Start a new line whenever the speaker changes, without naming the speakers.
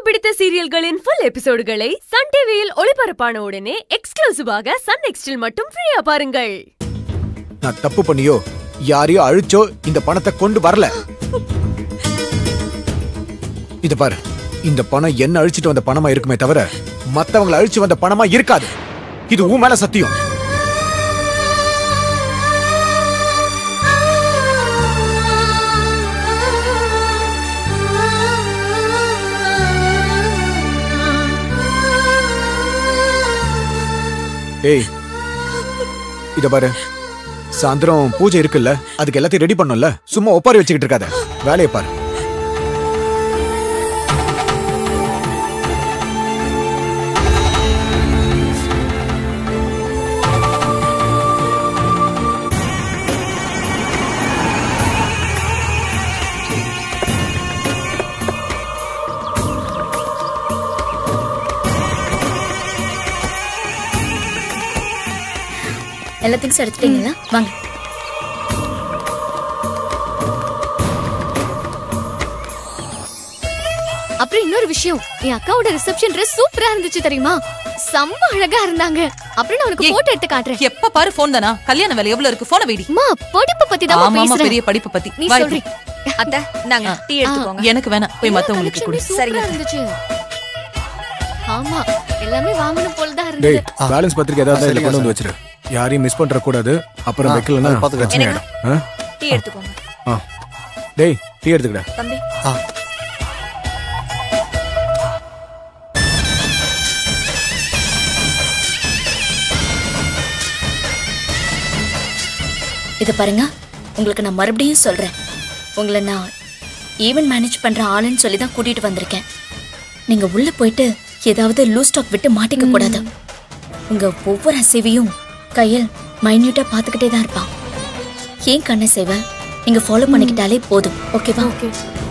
பிடித்த சீரியல்களின் full எபிசோடுகளை Sun டிவியில் ஒளிபரப்பான உடனே எக்ஸ்க்ளூசிவாக சன் நெக்ஸ்டில் மட்டும் ஃப்ரீயா பாருங்கள்
நான் தப்பு பண்ணியோ யாரையோ அழிச்சோ இந்த பணத்தை கொண்டு வரல இத பாரு இந்த பணம் என்ன அழிச்சிட்டு வந்த பணமா இருக்குமே தவிர மத்தவங்களை அழிச்சு வந்த பணமா இருக்காது இது உன் மேல சத்தியம் ஏய் இத பாரு சாயந்தரம் பூஜை இருக்குல்ல அதுக்கு எல்லாத்தையும் ரெடி பண்ணும்ல சும்மா ஒப்பாரி வச்சுக்கிட்டு இருக்காத வேலையை பாரு
எல்லா திங்ஸ் எடுத்துட்டீங்களா வாங்க
அப்புறம் இன்னொரு விஷயம் என் அக்காவோட ரிசப்ஷன் ட்ரெஸ் சூப்பரா இருந்துச்சு தெரியுமா செம்ம அழகா இருந்தாங்க அப்புறம் நான் உனக்கு
ஏய்.
போட்டோ எடுத்து காட்டுறேன்
எப்ப பாரு போன் தானா கல்யாண வேலை எவ்வளவு இருக்கு போன வெடி
அம்மா படிப்பு பத்தி தான்
ஆமா ஆமா
பேசுறேன்
பெரிய படிப்பு பத்தி
நீ
வா
சொல்றி
இப்போ.
அத்தை நாங்க டீ எடுத்துக்கோங்க
எனக்கு வேணாம் போய் மத்தவங்களுக்கு கொடு
சூப்பரா இருந்துச்சு ஆமா எல்லாமே வாங்கணும் போல தான்
டேய்
இருந்தது
பேலன்ஸ் பத்திரிக்கை ஏதாவது இதுல கொண்டு வந்து வச்சிரு யாரையும் மிஸ் பண்ற கூடாது அப்புறம்
ஆ,
வைக்கலன்னா
அது பாத்துக்கலாம்.
பிரச்சனை
எனக்கு
ஆயிடும் ஆ?
டீ எடுத்துக்கோங்க
ஆ. டேய் டீ எடுத்துக்கடா
தம்பி
ஆ
இத பாருங்க உங்களுக்கு நான் மறுபடியும் சொல்றேன் உங்களை நான் ஈவென்ட் மேனேஜ் பண்ற ஆளுன்னு சொல்லி தான் கூட்டிட்டு வந்திருக்கேன் நீங்க உள்ள போயிட்டு ஏதாவது லூஸ் ஸ்டாக் விட்டு மாட்டிக்க கூடாது உங்க ஒவ்வொரு அசைவையும் கையில் மைன்யூட்டா பார்த்துக்கிட்டே தான் இருப்பான் ஏன் கண்ணை செய்வேன் நீங்க ஃபாலோ பண்ணிக்கிட்டாலே போதும் ஓகேவா
ஓகே